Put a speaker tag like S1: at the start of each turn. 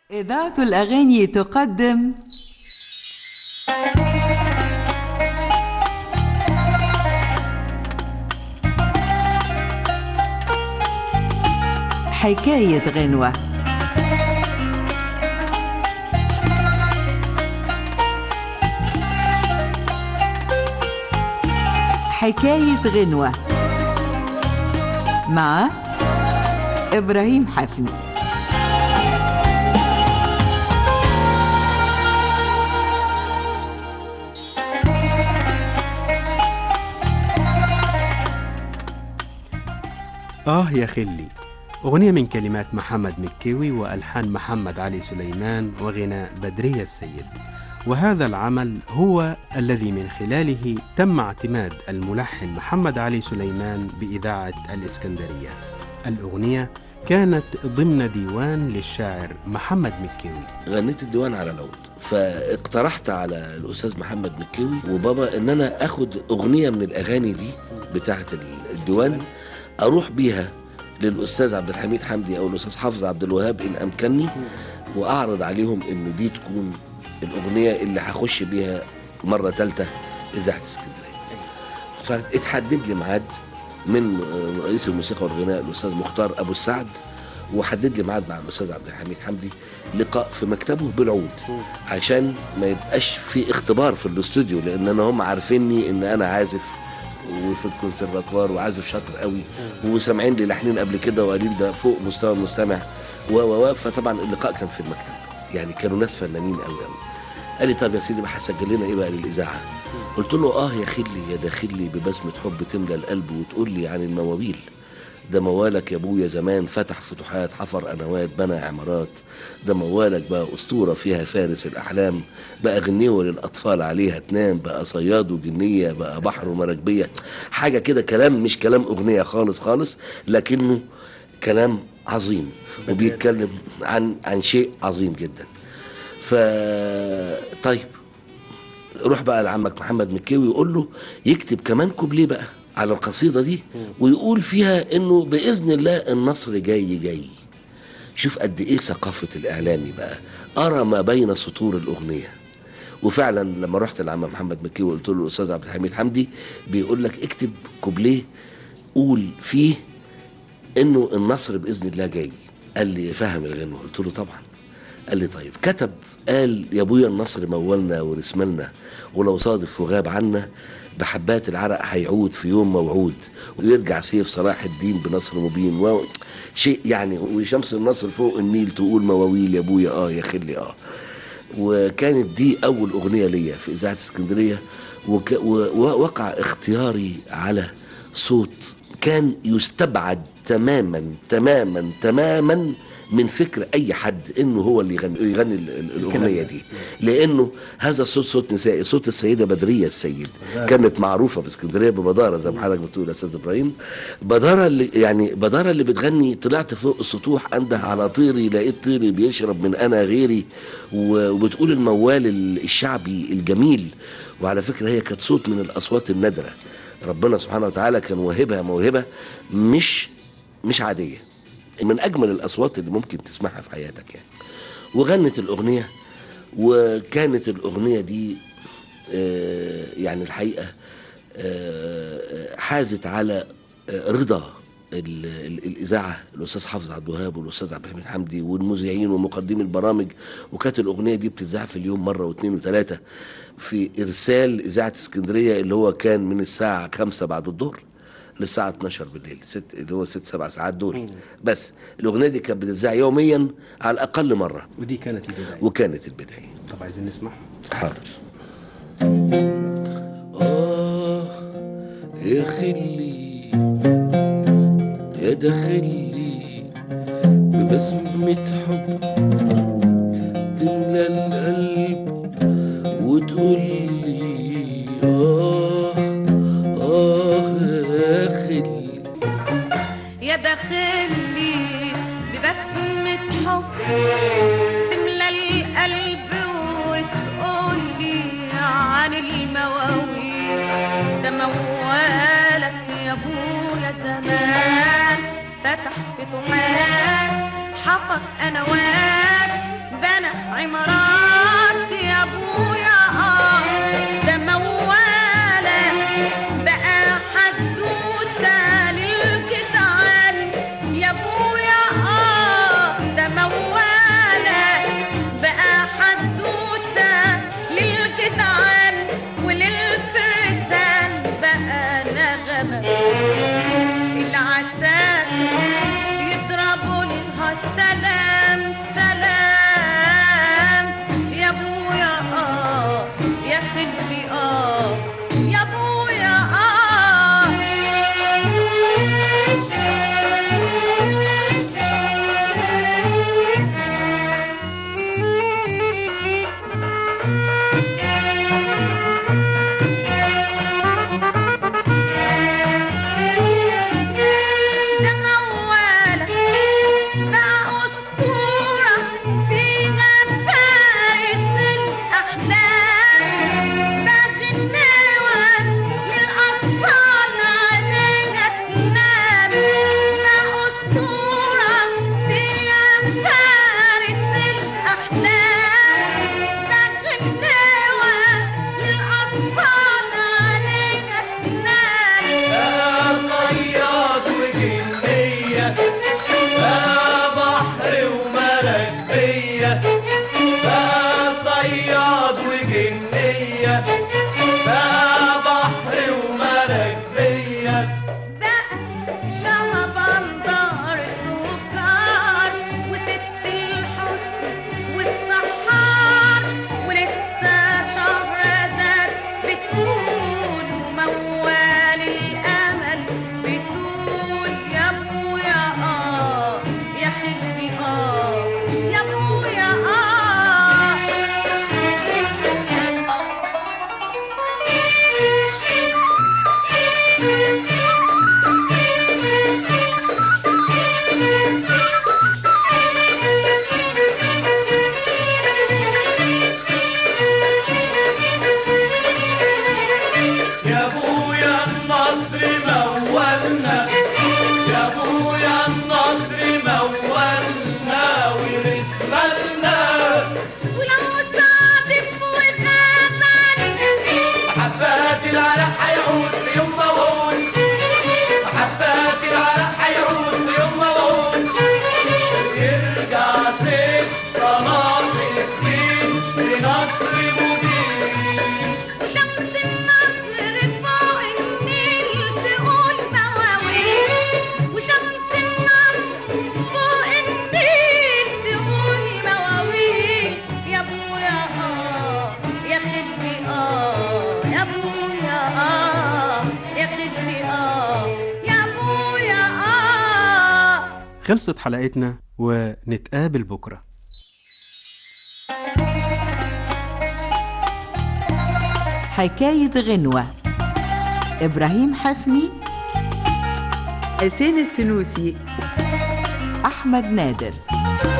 S1: إذاعة الأغاني تقدم حكاية غنوة حكاية غنوة مع إبراهيم حفني
S2: آه يا خلي أغنية من كلمات محمد مكيوي وألحان محمد علي سليمان وغناء بدرية السيد وهذا العمل هو الذي من خلاله تم اعتماد الملحن محمد علي سليمان بإذاعة الإسكندرية الأغنية كانت ضمن ديوان للشاعر محمد مكيوي
S3: غنيت الديوان على العود فاقترحت على الاستاذ محمد مكيوي وبابا ان انا اخد اغنيه من الاغاني دي بتاعه الديوان اروح بيها للاستاذ عبد الحميد حمدي او الاستاذ حافظ عبد الوهاب ان امكنني واعرض عليهم ان دي تكون الاغنيه اللي هخش بيها مره ثالثه اذاعه اسكندريه فاتحدد لي ميعاد من رئيس الموسيقى والغناء الاستاذ مختار ابو السعد وحدد لي ميعاد مع الاستاذ عبد الحميد حمدي لقاء في مكتبه بالعود عشان ما يبقاش في اختبار في الاستوديو لان انا هم عارفيني ان انا عازف وفي الكونسرفاتوار وعازف شاطر قوي وسامعين لي لحنين قبل كده وقالين ده فوق مستوى المستمع و و و فطبعا اللقاء كان في المكتب يعني كانوا ناس فنانين قوي قوي قال لي طب يا سيدي بقى هسجل لنا ايه بقى للاذاعه قلت له اه يا خلي يا داخلي ببسمه حب تملى القلب وتقول لي عن المواويل ده موالك يا ابويا زمان فتح فتوحات حفر قنوات بنى عمارات ده موالك بقى اسطوره فيها فارس الاحلام بقى غنيوه للاطفال عليها تنام بقى صياد وجنيه بقى بحر ومراكبيه حاجه كده كلام مش كلام اغنيه خالص خالص لكنه كلام عظيم وبيتكلم عن عن شيء عظيم جدا ف طيب روح بقى لعمك محمد مكيوي ويقول له يكتب كمان كوبليه بقى على القصيدة دي ويقول فيها انه بإذن الله النصر جاي جاي شوف قد ايه ثقافة الإعلامي بقى أرى ما بين سطور الأغنية وفعلا لما رحت لعم محمد مكي وقلت له الأستاذ عبد الحميد حمدي بيقول لك اكتب كوبليه قول فيه انه النصر بإذن الله جاي قال لي فهم الغنوة قلت له طبعا قال لي طيب كتب قال يا ابويا النصر مولنا ورسملنا ولو صادف وغاب عنا بحبات العرق هيعود في يوم موعود ويرجع سيف صلاح الدين بنصر مبين و... شيء يعني وشمس النصر فوق النيل تقول مواويل يا ابويا اه يا خلي اه وكانت دي اول اغنيه ليا في اذاعه اسكندريه وك... ووقع اختياري على صوت كان يستبعد تماما تماما تماما من فكر اي حد انه هو اللي يغني, يغني الاغنيه دي لانه هذا الصوت صوت نسائي صوت السيده بدريه السيد كانت معروفه باسكندريه ببداره زي ما حضرتك بتقول يا استاذ ابراهيم بداره اللي يعني بداره اللي بتغني طلعت فوق السطوح انده على طيري لقيت طيري بيشرب من انا غيري وبتقول الموال الشعبي الجميل وعلى فكره هي كانت صوت من الاصوات النادره ربنا سبحانه وتعالى كان واهبها موهبه مش مش عاديه من اجمل الاصوات اللي ممكن تسمعها في حياتك يعني وغنت الاغنيه وكانت الاغنيه دي آه يعني الحقيقه آه حازت على آه رضا الاذاعه الاستاذ حافظ عبد الوهاب والاستاذ عبد الحميد حمدي والمذيعين ومقدمي البرامج وكانت الاغنيه دي بتتذاع في اليوم مره واثنين وثلاثه في ارسال اذاعه اسكندريه اللي هو كان من الساعه 5 بعد الظهر للساعة 12 بالليل ست اللي هو ست سبع ساعات دول مم. بس الأغنية دي كانت بتتذاع يوميا على الأقل مرة
S2: ودي كانت البداية
S3: وكانت البداية
S2: طب عايزين نسمع
S3: حاضر آه يا خلي يا دخلي ببسمة حب تملى القلب وتقول لي آه
S4: يا داخلي ببسمة حب تملى القلب وتقولي عن المواويل ده موالك يا ابويا زمان فتح فتوحات حفر قنوات
S5: جنية بقى صياد وجنية بقى بحر وملك بيا
S4: بقى شهبندر التجار وست الحسن والسحار ولسه شهرزاد بتقول وموال الامل بتقول يا ابويا اه يا خلي اه يا ابويا اه
S5: يا ابويا النصر مولنا يا ابويا النصر مولنا ورسملنا
S4: ولو صادف وخافن
S5: محبات العرق حيعود في يوم موعود محبات العرق حيعود في يوم موعود يرجع سيف صلاح الدين لنصر مبين
S4: وشمس النصر فوق النيل تقول مواويل وشمس النصر فوق النيل تقول مواويل يا ابويا اه يا خدي اه يا ابويا اه يا خدي اه يا ابويا اه
S2: خلصت حلقتنا ونتقابل بكرة
S1: حكاية غنوة إبراهيم حفني حسين السنوسي أحمد نادر